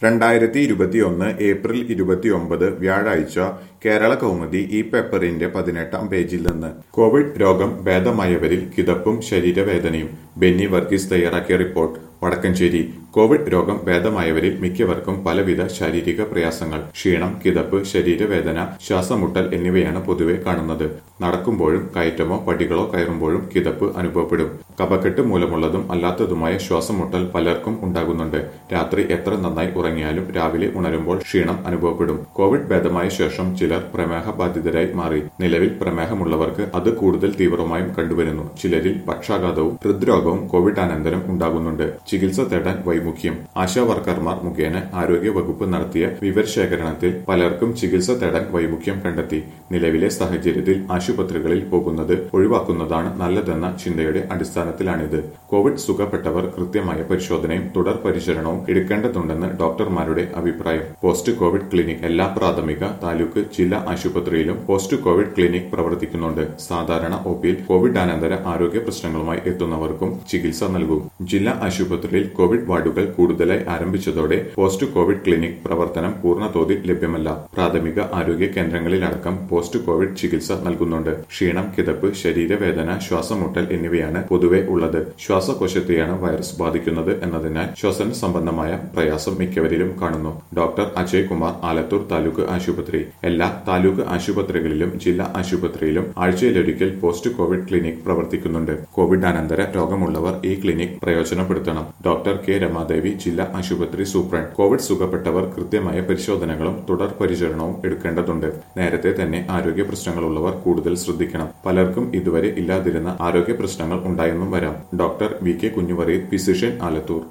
രണ്ടായിരത്തി ഇരുപത്തിയൊന്ന് ഏപ്രിൽ ഇരുപത്തിയൊമ്പത് വ്യാഴാഴ്ച കേരള കൗമുദി ഈ പേപ്പറിന്റെ പതിനെട്ടാം പേജിൽ നിന്ന് കോവിഡ് രോഗം ഭേദമായവരിൽ കിതപ്പും ശരീരവേദനയും ബെന്നി വർഗീസ് തയ്യാറാക്കിയ റിപ്പോർട്ട് വടക്കഞ്ചേരി കോവിഡ് രോഗം ഭേദമായവരിൽ മിക്കവർക്കും പലവിധ ശാരീരിക പ്രയാസങ്ങൾ ക്ഷീണം കിതപ്പ് ശരീരവേദന ശ്വാസമുട്ടൽ എന്നിവയാണ് പൊതുവെ കാണുന്നത് നടക്കുമ്പോഴും കയറ്റമോ പടികളോ കയറുമ്പോഴും കിതപ്പ് അനുഭവപ്പെടും കഫക്കെട്ട് മൂലമുള്ളതും അല്ലാത്തതുമായ ശ്വാസമുട്ടൽ പലർക്കും ഉണ്ടാകുന്നുണ്ട് രാത്രി എത്ര നന്നായി ഉറങ്ങിയാലും രാവിലെ ഉണരുമ്പോൾ ക്ഷീണം അനുഭവപ്പെടും കോവിഡ് ഭേദമായ ശേഷം ചിലർ പ്രമേഹ ബാധിതരായി മാറി നിലവിൽ പ്രമേഹമുള്ളവർക്ക് അത് കൂടുതൽ തീവ്രമായും കണ്ടുവരുന്നു ചിലരിൽ പക്ഷാഘാതവും ഹൃദ്രോഗവും കോവിഡ് അനന്തരം ഉണ്ടാകുന്നുണ്ട് ചികിത്സ തേടാൻ വൈമുഖ്യം ആശാ വർക്കർമാർ മുഖേന ആരോഗ്യ വകുപ്പ് നടത്തിയ വിവരശേഖരണത്തിൽ പലർക്കും ചികിത്സ തേടാൻ വൈമുഖ്യം കണ്ടെത്തി നിലവിലെ സാഹചര്യത്തിൽ ആശുപത്രികളിൽ പോകുന്നത് ഒഴിവാക്കുന്നതാണ് നല്ലതെന്ന ചിന്തയുടെ അടിസ്ഥാനത്തിലാണിത് കോവിഡ് സുഖപ്പെട്ടവർ കൃത്യമായ പരിശോധനയും തുടർ പരിചരണവും എടുക്കേണ്ടതുണ്ടെന്ന് ഡോക്ടർമാരുടെ അഭിപ്രായം പോസ്റ്റ് കോവിഡ് ക്ലിനിക് എല്ലാ പ്രാഥമിക താലൂക്ക് ജില്ലാ ആശുപത്രിയിലും പോസ്റ്റ് കോവിഡ് ക്ലിനിക് പ്രവർത്തിക്കുന്നുണ്ട് സാധാരണ ഒപിയിൽ കോവിഡ് അനന്തര ആരോഗ്യ പ്രശ്നങ്ങളുമായി എത്തുന്നവർക്കും ചികിത്സ നൽകും ജില്ലാ ആശുപത്രിയിൽ കോവിഡ് വാർഡുകൾ കൂടുതലായി ആരംഭിച്ചതോടെ പോസ്റ്റ് കോവിഡ് ക്ലിനിക് പ്രവർത്തനം പൂർണ്ണതോതിൽ ലഭ്യമല്ല പ്രാഥമിക ആരോഗ്യ കേന്ദ്രങ്ങളിലടക്കം പോസ്റ്റ് കോവിഡ് ചികിത്സ നൽകുന്നുണ്ട് ക്ഷീണം കിതപ്പ് ശരീരവേദന ശ്വാസമുട്ടൽ എന്നിവയാണ് പൊതുവെ ഉള്ളത് ശ്വാസകോശത്തെയാണ് വൈറസ് ബാധിക്കുന്നത് എന്നതിനാൽ ശ്വസന സംബന്ധമായ പ്രയാസം മിക്കവരിലും കാണുന്നു ഡോക്ടർ അജയ് കുമാർ ആലത്തൂർ താലൂക്ക് ആശുപത്രി എല്ലാ താലൂക്ക് ആശുപത്രികളിലും ജില്ലാ ആശുപത്രിയിലും ആഴ്ചയിലൊരിക്കൽ പോസ്റ്റ് കോവിഡ് ക്ലിനിക് പ്രവർത്തിക്കുന്നുണ്ട് കോവിഡ് അനന്തര രോഗമുള്ളവർ ഈ ക്ലിനിക് പ്രയോജനപ്പെടുത്തണം ഡോക്ടർ കെ രമാദേവി ജില്ലാ ആശുപത്രി സൂപ്രണ്ട് കോവിഡ് സുഖപ്പെട്ടവർ കൃത്യമായ പരിശോധനകളും തുടർ പരിചരണവും എടുക്കേണ്ടതുണ്ട് നേരത്തെ തന്നെ ആരോഗ്യ പ്രശ്നങ്ങളുള്ളവർ കൂടുതൽ ശ്രദ്ധിക്കണം പലർക്കും ഇതുവരെ ഇല്ലാതിരുന്ന ആരോഗ്യ പ്രശ്നങ്ങൾ ഉണ്ടായെന്നും വരാം ഡോക്ടർ വി കെ കുഞ്ഞുവറയിൽ ഫിസിഷ്യൻ ആലത്തൂർ